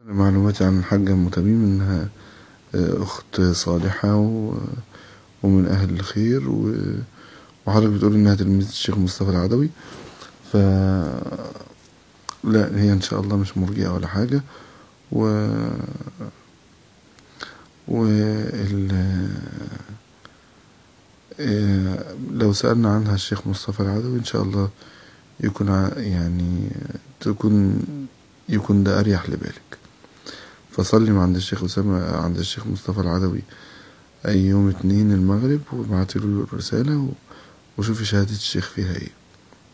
معلوماتي عن الحاجة أم تميم إنها أخت صالحة ومن أهل الخير وحضرتك بتقول إنها تلميذة الشيخ مصطفى العدوي ف لا هي إن شاء الله مش مرجئة ولا حاجة و و ال لو سألنا عنها الشيخ مصطفى العدوي إن شاء الله يكون يعني تكون يكون ده أريح لبالك فصلي عند الشيخ أسامة عند الشيخ مصطفى العدوي أي يوم اتنين المغرب وابعتيله الرسالة وشوفي شهادة الشيخ فيها ايه